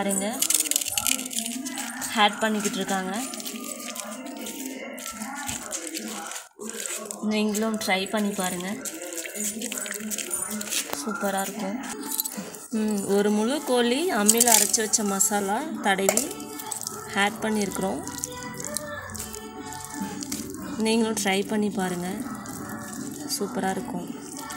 பாருங்கள் ஆட் பண்ணிக்கிட்டு இருக்காங்க நீங்களும் ட்ரை பண்ணி பாருங்கள் சூப்பராக இருக்கும் ம், ஒரு முழு கோழி அம்மியில் அரைச்சி வச்ச மசாலா தடவி ஆட் பண்ணியிருக்கிறோம் நீங்களும் ட்ரை பண்ணி பாருங்கள் சூப்பராக இருக்கும்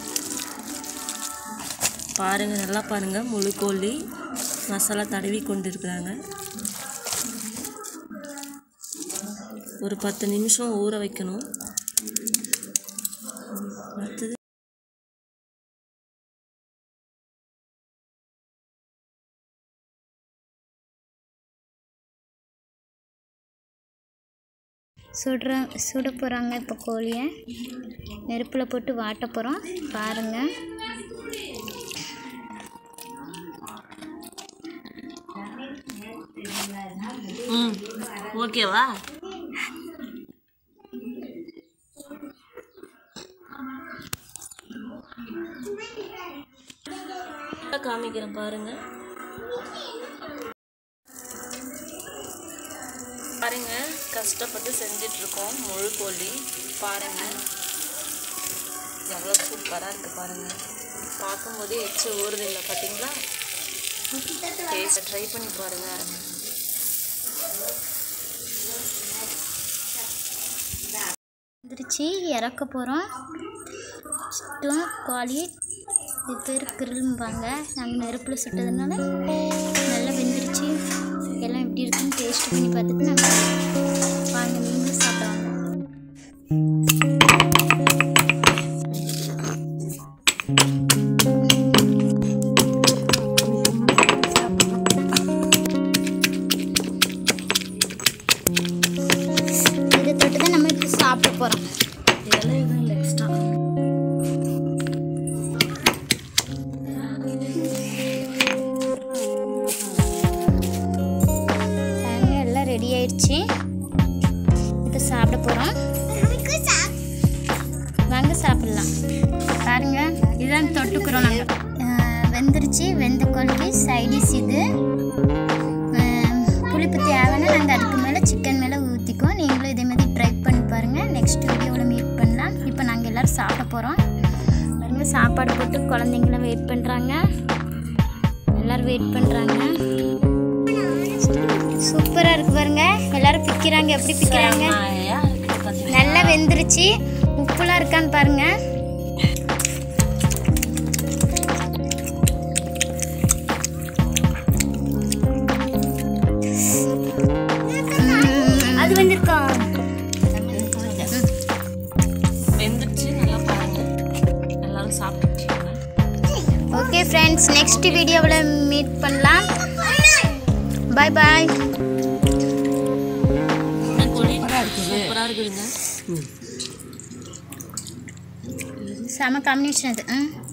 பாருங்கள் நல்லா பாருங்கள் முழு கோழி மசாலா தடவி கொண்டு இருக்கிறாங்க ஒரு பத்து நிமிஷம் ஊற வைக்கணும் அடுத்தது சுடுற சுட போகிறாங்க இப்போ கோழியை நெருப்பில் போட்டு வாட்ட போகிறோம் பாருங்கள் ம் ஓகேவா காமிக்கிறேன் பாருங்க பாருங்க கஷ்டப்பட்டு செஞ்சுட்டு இருக்கோம் முழு கோழி பாருங்க எவ்வளோ சூப்பராக இருக்கு பாருங்க பார்க்கும்போதே எச்சு ஊறுது இல்லை பார்த்தீங்களா டேஸ்ட் ட்ரை பண்ணி பாருங்க வந்துருச்சு இறக்க போகிறோம் சுட்டும் கோழி இது பேர் கிரும்பாங்க நாங்கள் நெருப்பில் சுட்டதுனால நல்லா வெந்துருச்சு எல்லாம் எப்படி இருக்குன்னு டேஸ்ட் பண்ணி பார்த்துட்டு நாங்கள் வாங்க நீங்களும் சாப்பிடுவாங்க இதை தொட்டு தான் நம்ம இப்போ சாப்பிட போகிறோம் இதெல்லாம் எதுவும் இல்லை எக்ஸ்ட்ரா பாருங்க எல்லாம் ரெடி ஆயிடுச்சு இப்போ சாப்பிட போகிறோம் வாங்க சாப்பிடலாம் பாருங்க இதுதான் தொட்டுக்கிறோம் நாங்கள் வெந்துருச்சு வெந்த கோழிக்கு சைடிஸ் இது அஹ், புளிப்பு தேவைன்னா நாங்கள் அதுக்கு மேலே சிக்கன் மேலே ஊற்றிக்குவோம் நீங்களும் இதே மாதிரி ட்ரை பண்ணி பாருங்கள் நெக்ஸ்ட் வீடியோவில் மீட் பண்ணலாம் இப்போ நாங்கள் எல்லோரும் சாப்பிட போகிறோம் பாருங்க சாப்பாடு போட்டு குழந்தைங்களாம் வெயிட் பண்ணுறாங்க எல்லோரும் வெயிட் பண்ணுறாங்க சூப்பரா இருக்கு பாருங்க எல்லாரும் பிக்கிறாங்க எப்படி பிக்கிறாங்க செம்மையா இருக்குது பார்த்தீங்களா நல்லா வெந்துருச்சு உப்புலாம் இருக்கான்னு பாருங்க அது வந்திருக்கா வெந்துடுச்சு நல்லா பாருங்க எல்லாரும் சாப்பிட்டுருக்காங்க ஓகே ஃப்ரெண்ட்ஸ் நெக்ஸ்ட் வீடியோவில் மீட் பண்ணலாம் பாய் பாய் சூப்பராக இருக்குதுங்க செம காம்பினேஷன் அது ம்